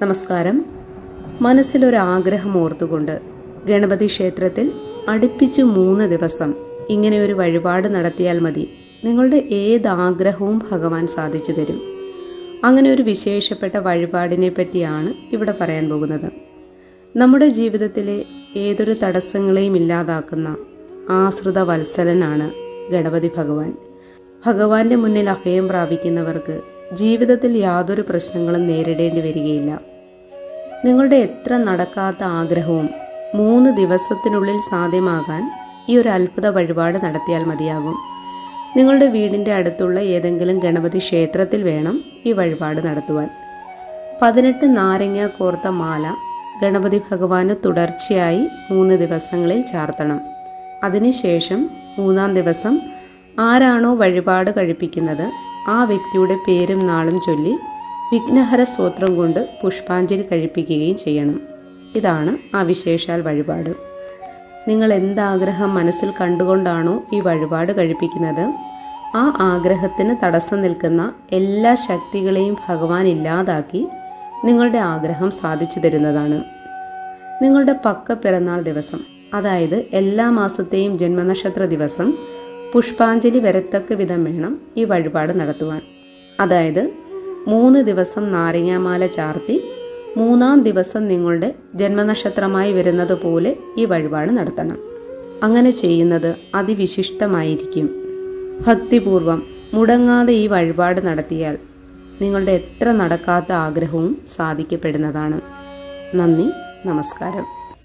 നമസ്കാരം മനസ്സിലൊരാഗ്രഹം ഓർത്തുകൊണ്ട് ഗണപതി ക്ഷേത്രത്തിൽ അടുപ്പിച്ചു മൂന്ന് ദിവസം ഇങ്ങനെ ഒരു വഴിപാട് നടത്തിയാൽ മതി നിങ്ങളുടെ ഏത് ആഗ്രഹവും ഭഗവാൻ സാധിച്ചു തരും അങ്ങനെ ഒരു വിശേഷപ്പെട്ട വഴിപാടിനെ പറ്റിയാണ് ഇവിടെ പറയാൻ പോകുന്നത് നമ്മുടെ ജീവിതത്തിലെ ഏതൊരു തടസ്സങ്ങളെയും ഇല്ലാതാക്കുന്ന ആശ്രിത വത്സലനാണ് ഗണപതി ഭഗവാൻ ഭഗവാന്റെ മുന്നിൽ അഭയം പ്രാപിക്കുന്നവർക്ക് ജീവിതത്തിൽ യാതൊരു പ്രശ്നങ്ങളും നേരിടേണ്ടി വരികയില്ല നിങ്ങളുടെ എത്ര നടക്കാത്ത ആഗ്രഹവും മൂന്ന് ദിവസത്തിനുള്ളിൽ സാധ്യമാകാൻ ഈ ഒരു അത്ഭുത വഴിപാട് നടത്തിയാൽ മതിയാകും നിങ്ങളുടെ വീടിന്റെ അടുത്തുള്ള ഏതെങ്കിലും ഗണപതി ക്ഷേത്രത്തിൽ വേണം ഈ വഴിപാട് നടത്തുവാൻ പതിനെട്ട് നാരങ്ങ കോർത്ത മാല ഗണപതി ഭഗവാന് തുടർച്ചയായി മൂന്ന് ദിവസങ്ങളിൽ ചാർത്തണം അതിനുശേഷം മൂന്നാം ദിവസം ആരാണോ വഴിപാട് കഴിപ്പിക്കുന്നത് ആ വ്യക്തിയുടെ പേരും നാളും ചൊല്ലി വിഘ്നഹര സ്തോത്രം കൊണ്ട് പുഷ്പാഞ്ജലി കഴിപ്പിക്കുകയും ചെയ്യണം ഇതാണ് ആ വിശേഷാൽ വഴിപാട് നിങ്ങൾ എന്താഗ്രഹം മനസ്സിൽ കണ്ടുകൊണ്ടാണോ ഈ വഴിപാട് കഴിപ്പിക്കുന്നത് ആ ആഗ്രഹത്തിന് തടസ്സം നിൽക്കുന്ന എല്ലാ ശക്തികളെയും ഭഗവാൻ ഇല്ലാതാക്കി നിങ്ങളുടെ ആഗ്രഹം സാധിച്ചു തരുന്നതാണ് നിങ്ങളുടെ പക്ക പിറന്നാൾ ദിവസം അതായത് എല്ലാ മാസത്തെയും ജന്മനക്ഷത്ര ദിവസം പുഷ്പാഞ്ജലി വരത്തക്ക വിധം വേണം ഈ വഴിപാട് നടത്തുവാൻ അതായത് മൂന്ന് ദിവസം നാരങ്ങാമാല ചാർത്തി മൂന്നാം ദിവസം നിങ്ങളുടെ ജന്മനക്ഷത്രമായി വരുന്നത് പോലെ ഈ വഴിപാട് നടത്തണം അങ്ങനെ ചെയ്യുന്നത് അതിവിശിഷ്ടമായിരിക്കും ഭക്തിപൂർവം മുടങ്ങാതെ ഈ വഴിപാട് നടത്തിയാൽ നിങ്ങളുടെ എത്ര നടക്കാത്ത ആഗ്രഹവും സാധിക്കപ്പെടുന്നതാണ് നന്ദി നമസ്കാരം